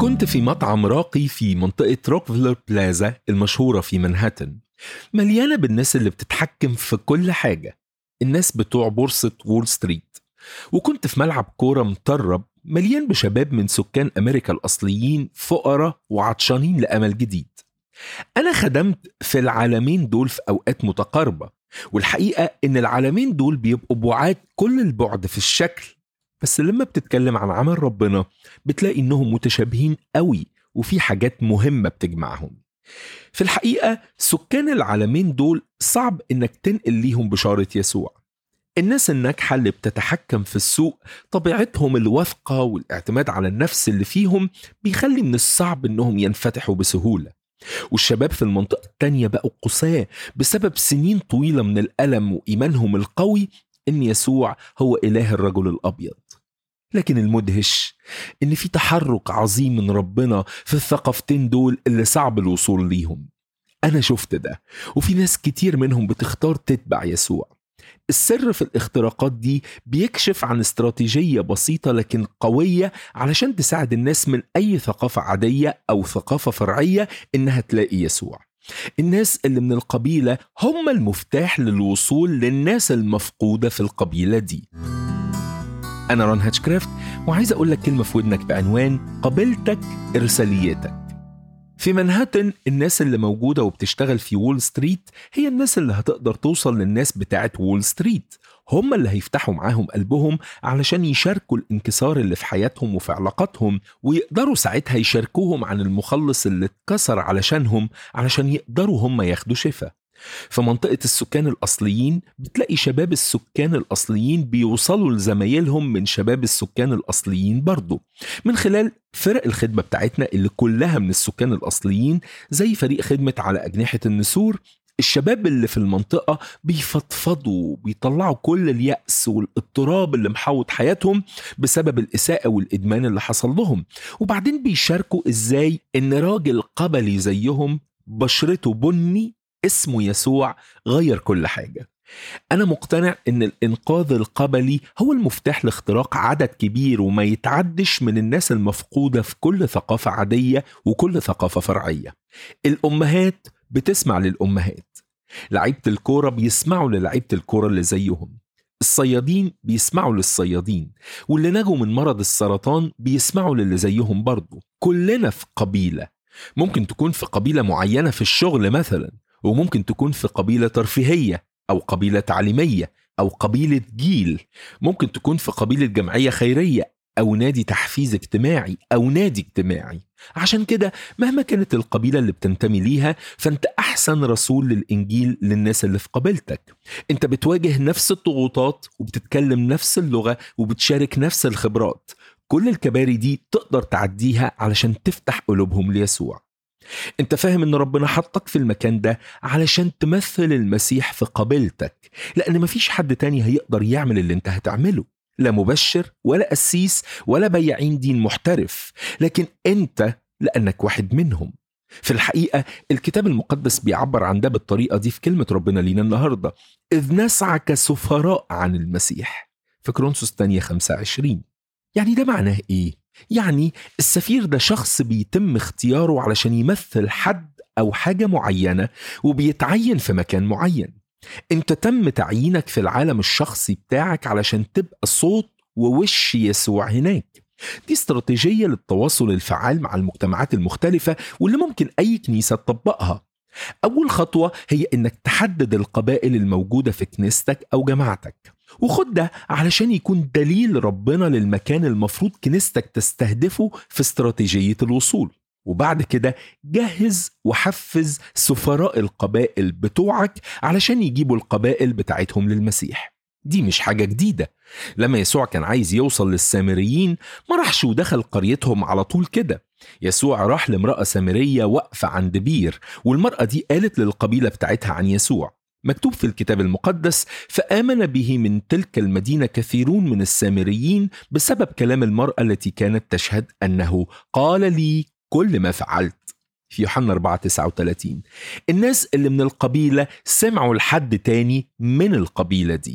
كنت في مطعم راقي في منطقة روكفيلر بلازا المشهورة في منهاتن مليانة بالناس اللي بتتحكم في كل حاجة الناس بتوع بورصة وول ستريت وكنت في ملعب كورة مطرب مليان بشباب من سكان أمريكا الأصليين فقراء وعطشانين لأمل جديد أنا خدمت في العالمين دول في أوقات متقاربة والحقيقة إن العالمين دول بيبقوا بعاد كل البعد في الشكل بس لما بتتكلم عن عمل ربنا بتلاقي إنهم متشابهين قوي وفي حاجات مهمة بتجمعهم في الحقيقة سكان العالمين دول صعب إنك تنقل ليهم بشارة يسوع الناس الناجحة اللي بتتحكم في السوق طبيعتهم الواثقة والاعتماد على النفس اللي فيهم بيخلي من الصعب إنهم ينفتحوا بسهولة والشباب في المنطقة التانية بقوا قساة بسبب سنين طويلة من الألم وإيمانهم القوي إن يسوع هو إله الرجل الأبيض لكن المدهش إن في تحرك عظيم من ربنا في الثقافتين دول اللي صعب الوصول ليهم أنا شفت ده وفي ناس كتير منهم بتختار تتبع يسوع السر في الاختراقات دي بيكشف عن استراتيجية بسيطة لكن قوية علشان تساعد الناس من أي ثقافة عادية أو ثقافة فرعية إنها تلاقي يسوع الناس اللي من القبيلة هم المفتاح للوصول للناس المفقودة في القبيلة دي أنا ران هاتشكرافت وعايز أقول لك كلمة في ودنك بعنوان قبيلتك إرساليتك في منهاتن الناس اللي موجودة وبتشتغل في وول ستريت هي الناس اللي هتقدر توصل للناس بتاعت وول ستريت هم اللي هيفتحوا معاهم قلبهم علشان يشاركوا الانكسار اللي في حياتهم وفي علاقاتهم ويقدروا ساعتها يشاركوهم عن المخلص اللي اتكسر علشانهم علشان يقدروا هم ياخدوا شفاء في منطقة السكان الأصليين بتلاقي شباب السكان الأصليين بيوصلوا لزمايلهم من شباب السكان الأصليين برضو من خلال فرق الخدمة بتاعتنا اللي كلها من السكان الأصليين زي فريق خدمة على أجنحة النسور الشباب اللي في المنطقة بيفضفضوا بيطلعوا كل اليأس والاضطراب اللي محوط حياتهم بسبب الإساءة والإدمان اللي حصل لهم وبعدين بيشاركوا إزاي إن راجل قبلي زيهم بشرته بني اسمه يسوع غير كل حاجة أنا مقتنع إن الإنقاذ القبلي هو المفتاح لاختراق عدد كبير وما يتعدش من الناس المفقودة في كل ثقافة عادية وكل ثقافة فرعية. الأمهات بتسمع للأمهات. لعيبة الكورة بيسمعوا للعيبة الكورة اللي زيهم. الصيادين بيسمعوا للصيادين واللي نجوا من مرض السرطان بيسمعوا للي زيهم برضه كلنا في قبيلة ممكن تكون في قبيلة معينة في الشغل مثلا وممكن تكون في قبيلة ترفيهية أو قبيلة تعليمية أو قبيلة جيل ممكن تكون في قبيلة جمعية خيرية أو نادي تحفيز اجتماعي أو نادي اجتماعي عشان كده مهما كانت القبيلة اللي بتنتمي ليها فأنت أحسن رسول للإنجيل للناس اللي في قبيلتك أنت بتواجه نفس الضغوطات وبتتكلم نفس اللغة وبتشارك نفس الخبرات كل الكباري دي تقدر تعديها علشان تفتح قلوبهم ليسوع انت فاهم ان ربنا حطك في المكان ده علشان تمثل المسيح في قبيلتك لان مفيش حد تاني هيقدر يعمل اللي انت هتعمله لا مبشر ولا قسيس ولا بياعين دين محترف لكن انت لانك واحد منهم في الحقيقة الكتاب المقدس بيعبر عن ده بالطريقة دي في كلمة ربنا لينا النهاردة إذ نسعى كسفراء عن المسيح في كرونسوس الثانية 25 يعني ده معناه إيه؟ يعني السفير ده شخص بيتم اختياره علشان يمثل حد أو حاجة معينة وبيتعين في مكان معين انت تم تعيينك في العالم الشخصي بتاعك علشان تبقى صوت ووش يسوع هناك دي استراتيجية للتواصل الفعال مع المجتمعات المختلفة واللي ممكن أي كنيسة تطبقها أول خطوة هي إنك تحدد القبائل الموجودة في كنيستك أو جماعتك وخد ده علشان يكون دليل ربنا للمكان المفروض كنيستك تستهدفه في استراتيجية الوصول وبعد كده جهز وحفز سفراء القبائل بتوعك علشان يجيبوا القبائل بتاعتهم للمسيح دي مش حاجة جديدة لما يسوع كان عايز يوصل للسامريين ما راحش ودخل قريتهم على طول كده يسوع راح لامرأة سامرية واقفة عند بير والمرأة دي قالت للقبيلة بتاعتها عن يسوع مكتوب في الكتاب المقدس فآمن به من تلك المدينة كثيرون من السامريين بسبب كلام المرأة التي كانت تشهد أنه قال لي كل ما فعلت في يوحنا 4 39 الناس اللي من القبيلة سمعوا لحد تاني من القبيلة دي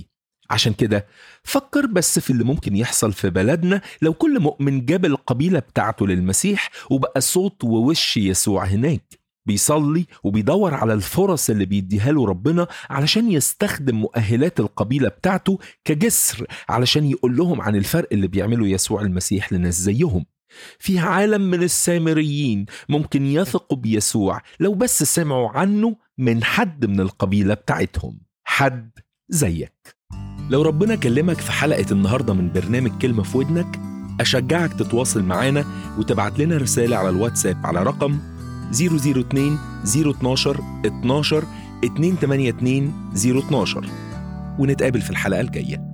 عشان كده فكر بس في اللي ممكن يحصل في بلدنا لو كل مؤمن جاب القبيلة بتاعته للمسيح وبقى صوت ووش يسوع هناك بيصلي وبيدور على الفرص اللي بيديها له ربنا علشان يستخدم مؤهلات القبيلة بتاعته كجسر علشان يقول لهم عن الفرق اللي بيعمله يسوع المسيح لناس زيهم في عالم من السامريين ممكن يثقوا بيسوع لو بس سمعوا عنه من حد من القبيلة بتاعتهم حد زيك لو ربنا كلمك في حلقة النهاردة من برنامج كلمة في ودنك أشجعك تتواصل معانا وتبعت لنا رسالة على الواتساب على رقم 002 012 12 282 012 ونتقابل في الحلقة الجاية